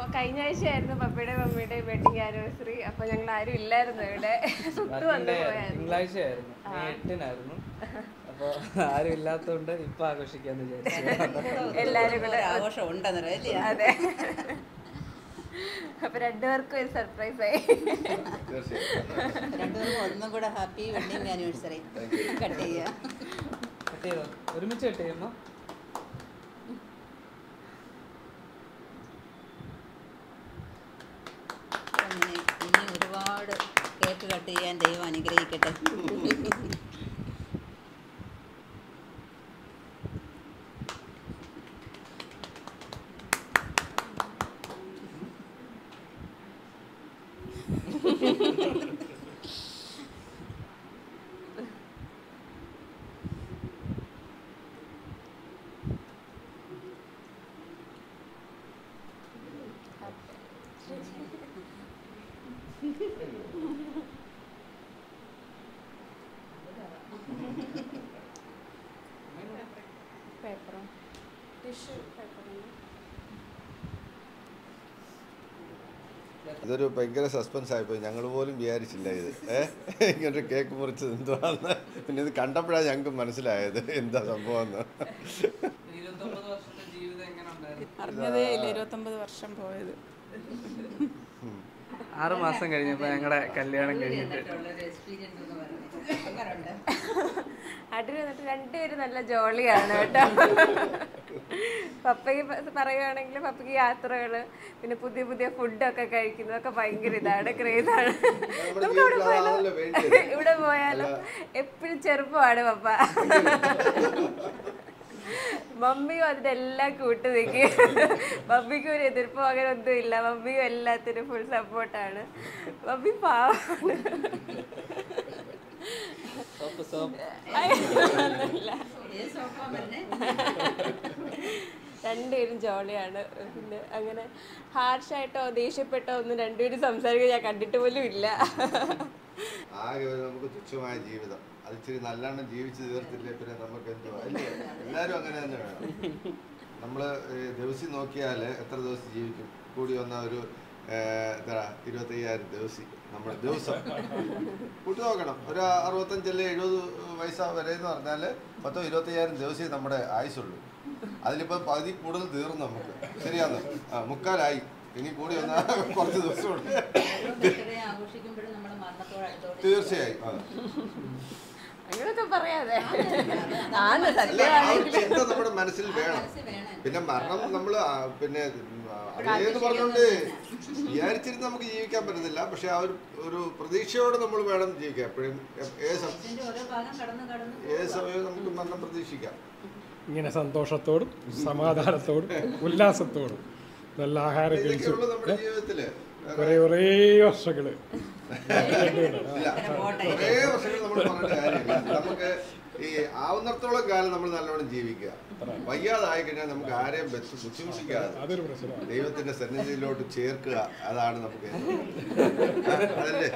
കഴിഞ്ഞ ആഴ്ചയായിരുന്നു പപ്പയുടെ മമ്മിയുടെ വെഡിങ് ആനിവേഴ്സറി അപ്പൊ ഞങ്ങൾ ആരും ഇല്ലായിരുന്നു ഇവിടെ സുത്തു വന്നു പോയായിരുന്നു തിങ്കളാഴ്ചയായിരുന്നു മെയ് എട്ടിനായിരുന്നു അപ്പോൾ ആരും ഇല്ലാത്തതുകൊണ്ട് ഇപ്പൊ ആഘോഷിക്കാന്ന് വിചാരിച്ചു എല്ലാരും കൂടെ ആഘോഷം ഉണ്ടെന്നറിയാം അല്ലേ അതെ അപ്പൊ രണ്ടുപേർക്കും ഒരു സർപ്രൈസ് ആയി തീർച്ചയായും രണ്ടുപേർക്കും ഒന്നും കൂടെ ഹാപ്പി വെഡിങ് ആനിവേഴ്സറി കട്ട് ചെയ്യുക കട്ട് ചെയ്തോ ഒരുമിച്ച് കട്ട് ചെയ്യുമ്പോ അപ്പം ഇനി ഇനി ഒരുപാട് കേക്ക് കട്ട് ചെയ്യാൻ ദൈവം അനുഗ്രഹിക്കട്ടെ പേപ്പറോ ടിഷ്യൂ പേപ്പറോ ഇതൊരു ഭയങ്കര സസ്പെൻസ് ആയിപ്പോയി ഞങ്ങൾ പോലും വിചാരിച്ചില്ല ഇത് ഏഹ് ഇങ്ങനൊരു കേക്ക് മുറിച്ചത് എന്തുവാന്ന് പിന്നെ ഇത് കണ്ടപ്പോഴാണ് ഞങ്ങൾക്ക് മനസ്സിലായത് എന്താ സംഭവം എന്ന് ഇരുപത്തൊമ്പത് വർഷത്തെ ജീവിതം എങ്ങനെ ഉണ്ടായിരുന്നു അറിഞ്ഞതേ ഇല്ല ഇരുപത്തൊമ്പത് വർഷം പോയത് ആറ് മാസം കഴിഞ്ഞപ്പോ ഞങ്ങളുടെ കല്യാണം കഴിഞ്ഞിട്ട് എക്സ്പീരിയൻസ് എന്ന് പറയുന്നത് എങ്ങനെയുണ്ട് അടിയിൽ വന്നിട്ട് രണ്ടുപേരും നല്ല ജോളിയാണ് കേട്ടോ പപ്പയ്ക്ക് പ- പറയുവാണെങ്കിൽ പപ്പയ്ക്ക് യാത്രകള് പിന്നെ പുതിയ പുതിയ ഫുഡൊക്കെ കഴിക്കുന്നതൊക്കെ ഭയങ്കര ഇതാണ് ക്രേസാണ് നമ്മുടെ നമുക്ക് അവിടെ ജീവിതത്തിൽ പോയാലോ അതാണല്ലോ വേണ്ടത്. ഇവിടെ പോയാലും എപ്പോഴും ചെറുപ്പമാണ് പപ്പ മമ്മിയും അതിനെല്ലാം കൂട്ടു നിൽക്കും മമ്മിക്കും ഒരു എതിർപ്പോ അങ്ങനെ ഒന്നും ഇല്ല മമ്മിയും എല്ലാത്തിനും ഫുൾ സപ്പോർട്ടാണ് മമ്മി പാവാണ് സോപ്പ് സോപ്പ് അയ്യൊന്നുമില്ല. ഏത് സോഫാ വരുന്നേ രണ്ടുപേരും ജോളിയാണ് പിന്നെ അങ്ങനെ ഹാർഷായിട്ടോ ദേഷ്യപ്പെട്ടോ ഒന്നും രണ്ടുപേരും സംസാരിക്കാൻ ഞാൻ കണ്ടിട്ട് പോലും ഇല്ല ആകെ ഒരു നമുക്ക് തുച്ഛമായ ജീവിതം അത് ഇച്ചിരി നല്ലോണം ജീവിച്ച് തീർത്തില്ലേ പിന്നെ നമുക്ക് എന്തുവാ അല്ലേ എല്ലാവരും അങ്ങനെ തന്നെ വേണം നമ്മൾ ദിവസം നോക്കിയാൽ എത്ര ദിവസം ജീവിക്കും കൂടി വന്ന ഒരു ഏഹ്, എത്ര ഇരുപത്തയ്യായിരം ദിവസം നമ്മുടെ ദിവസം കൂട്ടി നോക്കണം ഒരു അറുപത്തഞ്ചല്ലേ എഴുപത് വയസ്സാ വരെ എന്ന് പറഞ്ഞാൽ പത്തോ ഇരുപത്തയ്യായിരം ദിവസമേ നമ്മുടെ ആയുസുള്ളൂ അതിലിപ്പോൾ പകുതി കൂടുതൽ തീർന്നു നമുക്ക് ശരിയാന്ന് ആ മുക്കാലായി ഇനി കൂടി വന്നാൽ കുറച്ച് ദിവസമുണ്ട് ബർത്ത്ഡേ ആഘോഷിക്കുമ്പോഴും നമ്മൾ മരണത്തോട് അടുത്തോട്ട് തീർച്ചയായും ആ. അങ്ങനൊക്കെ പറയാതെ ആന്ന് അല്ല, ആ ഒരു സത്യമാണെങ്കിൽ ചിന്ത നമ്മുടെ മനസ്സിൽ വേണം മനസ്സിൽ വേണം. പിന്നെ മരണം നമ്മൾ പിന്നെ അതേന്ന് പറഞ്ഞുകൊണ്ട് വിചാരിച്ചിരുന്ന് നമുക്ക് ജീവിക്കാൻ പറ്റുന്നില്ല പക്ഷെ ആ ഒരു ഒരു പ്രതീക്ഷയോടെ നമ്മൾ വേണം ജീവിക്കാൻ എപ്പോഴും എ- ഏത് സം- ഇതിന്റെ ഓരോ ഭാഗം കടന്ന് കടന്ന് ഏത് സമയവും നമുക്ക് മരണം പ്രതീക്ഷിക്കാം ഇങ്ങനെ സന്തോഷത്തോടും സമാധാനത്തോടും ഉല്ലാസത്തോടും നല്ല ആഹാരം കഴിച്ചു ഇതൊക്കെയുള്ളൂ നമ്മുടെ ജീവിതത്തില് കുറേ കുറേ വർഷങ്ങള് ഇല്ല കുറേ വർഷങ്ങൾ നമ്മൾ പറഞ്ഞിട്ട് കാര്യമില്ല നമുക്ക് ഈ ആവുന്നിടത്തോളം കാലം നമ്മൾ നല്ലോണം ജീവിക്കുക വയ്യാതായി കഴിഞ്ഞാൽ നമുക്ക് ആരെയും ബെച്ച് ബുദ്ധിമുട്ടിക്കാതെ അതൊരു പ്രശ്നമാണ് ദൈവത്തിന്റെ സന്നിധിയിലോട്ട് ചേർക്കുക അതാണ് നമുക്ക് അതല്ലേ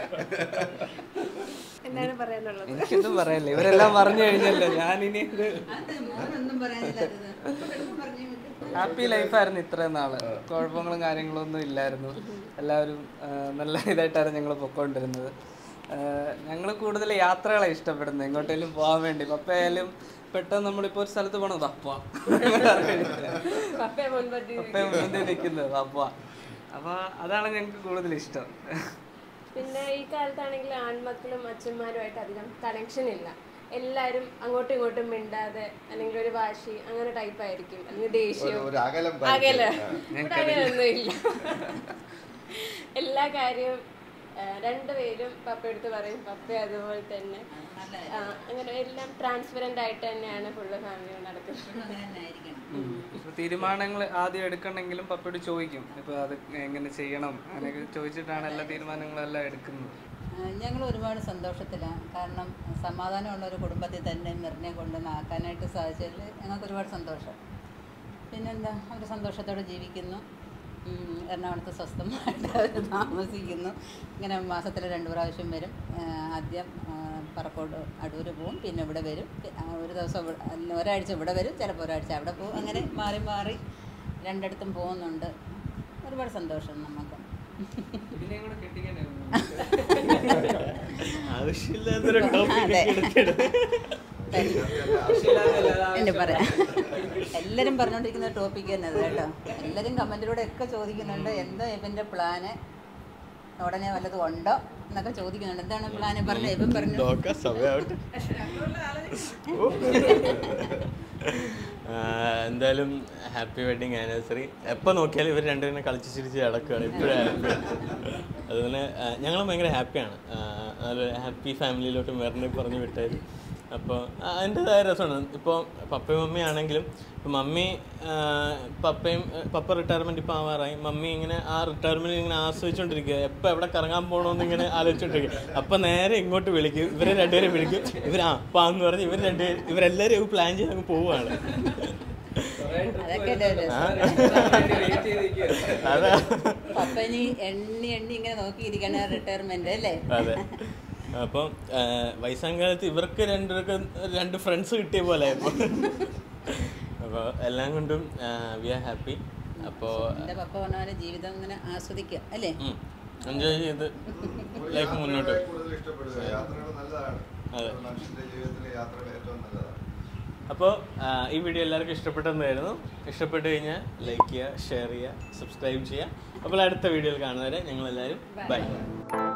എന്താണ് പറയാനുള്ളത് എനിക്കൊന്നും പറയാനില്ല ഇവരെല്ലാം പറഞ്ഞു കഴിഞ്ഞല്ലോ ഞാനിനി ഇത് അത് മോനൊന്നും പറയാനില്ലാത്തത് ഇവരൊന്നും പറഞ്ഞു വിട്ടു. ഹാപ്പി ലൈഫായിരുന്നു ഇത്രയും നാള് കുഴപ്പങ്ങളും കാര്യങ്ങളും ഒന്നും ഇല്ലായിരുന്നു എല്ലാവരും ആ, നല്ല ഇതായിട്ടായിരുന്നു ഞങ്ങൾ പൊക്കോണ്ടിരുന്നത് ഞങ്ങൾ കൂടുതൽ യാത്രകളെ ഇഷ്ടപ്പെടുന്നത് എങ്ങോട്ടേലും പോകാൻ വേണ്ടി പപ്പയായാലും പെട്ടെന്ന് നമ്മളിപ്പോൾ ഒരു സ്ഥലത്ത് പോകണം പപ്പ പപ്പയെ മുൻപറ്റി പപ്പയെ മുന്നിൽ നിൽക്കുന്നത് പപ്പ അപ്പോൾ അതാണ് ഞങ്ങൾക്ക് കൂടുതൽ ഇഷ്ടം പിന്നെ ഈ കാലത്താണെങ്കിൽ ആൺമക്കളും അച്ഛന്മാരുമായിട്ട് അധികം കണക്ഷൻ ഇല്ല എല്ലാരും അങ്ങോട്ടും ഇങ്ങോട്ടും മിണ്ടാതെ അല്ലെങ്കിൽ ഒരു വാശി അങ്ങനെ ടൈപ്പ് ആയിരിക്കും അല്ലെങ്കിൽ ദേഷ്യം ഒരു- ഒരു അകലം അകല പാലിക്കും. ഇവിടെ അങ്ങനെയൊന്നും ഇല്ല എല്ലാ കാര്യവും ആ, രണ്ടുപേരും പപ്പ എടുത്ത് പറയും പപ്പ അതുപോലെ തന്നെ നല്ല ആ, അങ്ങനെ എല്ലാം ട്രാൻസ്പെറന്റ് ആയിട്ട് തന്നെയാണ് ഫുള്ള് ഫാമിലി നടക്കുന്നത് എപ്പോഴും അങ്ങനെ തന്നെ ആയിരിക്കണം ഇപ്പൊ തീരുമാനങ്ങൾ ആദ്യം എടുക്കണമെങ്കിലും പപ്പയോട് ചോദിക്കും ഇപ്പൊ അത് എങ്ങനെ ചെയ്യണം അങ്ങനെയൊക്കെ ചോദിച്ചിട്ടാണ് എല്ലാ തീരുമാനങ്ങളും എല്ലാം എടുക്കുന്നത് ഞങ്ങൾ ഒരുപാട് സന്തോഷത്തിലാണ് കാരണം സമാധാനമുള്ള ഒരു കുടുംബത്തിൽ തന്നെ മെറിനെ കൊണ്ടുവന്ന് ആക്കാനായിട്ട് സാധിച്ചതിൽ ഞങ്ങൾക്ക് ഒരുപാട് സന്തോഷം പിന്നെന്താ അവർ സന്തോഷത്തോടെ ജീവിക്കുന്നു ഉം, എറണാകുളത്ത് സ്വസ്ഥമായിട്ട് അവർ താമസിക്കുന്നു ഇങ്ങനെ മാസത്തിൽ രണ്ട് പ്രാവശ്യം വരും ആ, ആദ്യം ആ, പറക്കോട് അടൂർ പോവും പിന്നെ ഇവിടെ വരും പി- ആ, ഒരു ദിവസം ഇവിടെ- അല്ല, ഒരാഴ്ച ഇവിടെ വരും ചിലപ്പോൾ ഒരാഴ്ച അവിടെ പോകും അങ്ങനെ മാറി മാറി രണ്ടിടത്തും പോകുന്നുണ്ട് ഒരുപാട് സന്തോഷം നമുക്ക് ഇതിനെയും കൂടെ കെട്ടിക്കണ്ടേ ആവശ്യമില്ലാത്തൊരു അതെ. ടോപ്പിക് എടുക്കരുത് എന്നെ പറയാം എല്ലാവരും പറഞ്ഞുകൊണ്ടിരിക്കുന്ന ടോപ്പിക്ക് തന്നെ അത് കേട്ടോ എല്ലാവരും കമൻറ്റിലൂടെ ഒക്കെ ചോദിക്കുന്നുണ്ട് എന്താ ഇവൻ്റെ പ്ലാന് ഉടനെ വല്ലതും ഉണ്ടോ എന്നൊക്കെ ചോദിക്കുന്നുണ്ട് എന്താണ് പ്ലാന് പറഞ്ഞു ഇവൻ പറഞ്ഞു നോക്കാം സമയമാവട്ടെ ഓ. ആ, എന്തായാലും ഹാപ്പി വെഡിങ് ആനിവേഴ്സറി എപ്പോൾ നോക്കിയാലും ഇവർ രണ്ടുപേരും കളിച്ച് ചിരിച്ച് നടക്കുകയാണ് ഇപ്പോഴും ഹാപ്പി അതുപോലെ ഞങ്ങൾ ഭയങ്കര ഹാപ്പിയാണ് നല്ലൊരു ഹാപ്പി ഫാമിലിയിലോട്ട് മെറിനെ പറഞ്ഞു വിട്ടായിരുന്നു അപ്പോൾ അതിൻ്റെതായ രസമാണ് ഇപ്പോൾ പപ്പയും മമ്മിയും ആണെങ്കിലും ഇപ്പോൾ മമ്മി ആ, പപ്പയും പപ്പ റിട്ടയർമെൻറ്റ് ഇപ്പോൾ ആവാറായി മമ്മി ഇങ്ങനെ ആ റിട്ടയർമെൻറ്റ് ഇങ്ങനെ ആസ്വദിച്ചുകൊണ്ടിരിക്കുക എപ്പോൾ എവിടെ കറങ്ങാൻ പോകണമെന്ന് ഇങ്ങനെ ആലോചിച്ചുകൊണ്ടിരിക്കുക അപ്പം നേരെ ഇങ്ങോട്ട് വിളിക്കും ഇവരെ രണ്ടുപേരും വിളിക്കും ഇവർ ആ പാന്ന് പറഞ്ഞ് ഇവർ രണ്ടുപേരും ഇവരെല്ലാവരും പ്ലാൻ ചെയ്ത് അങ്ങ് പോവുകയാണ് അതൊക്കെ അല്ലേ രസം. വെയിറ്റ് ചെയ്തിരിക്കുക അതാ പപ്പനി എണ്ണി എണ്ണി ഇങ്ങനെ നോക്കിയിരിക്കണ റിട്ടയർമെന്റ് അല്ലേ അതെ അപ്പം വയസ്സാം കാലത്ത് ഇവർക്ക് രണ്ടുപേർക്ക് രണ്ട് ഫ്രണ്ട്സ് കിട്ടിയ പോലെ ഇപ്പോൾ അപ്പോൾ എല്ലാം കൊണ്ടും വി ആർ ഹാപ്പി അപ്പോൾ എൻ്റെ പപ്പ പറഞ്ഞ പോലെ ജീവിതം ഇങ്ങനെ ആസ്വദിക്കുക അല്ലേ എൻജോയ് ചെയ്ത് ലൈഫ് മുന്നോട്ട് പോയി. കൂടുതൽ ഇഷ്ടപ്പെടുക യാത്രകൾ നല്ലതാണ് അതെ. മനുഷ്യന്റെ ജീവിതത്തിലെ യാത്രകൾ ഏറ്റവും നല്ലതാണ് അപ്പോൾ ഈ വീഡിയോ എല്ലാവർക്കും ഇഷ്ടപ്പെട്ടെന്നായിരുന്നു ഇഷ്ടപ്പെട്ട് കഴിഞ്ഞാൽ ലൈക്ക് ചെയ്യുക ഷെയർ ചെയ്യുക സബ്സ്ക്രൈബ് ചെയ്യുക അപ്പോൾ അടുത്ത വീഡിയോയിൽ കാണുന്നവരെ ഞങ്ങളെല്ലാവരും ബൈ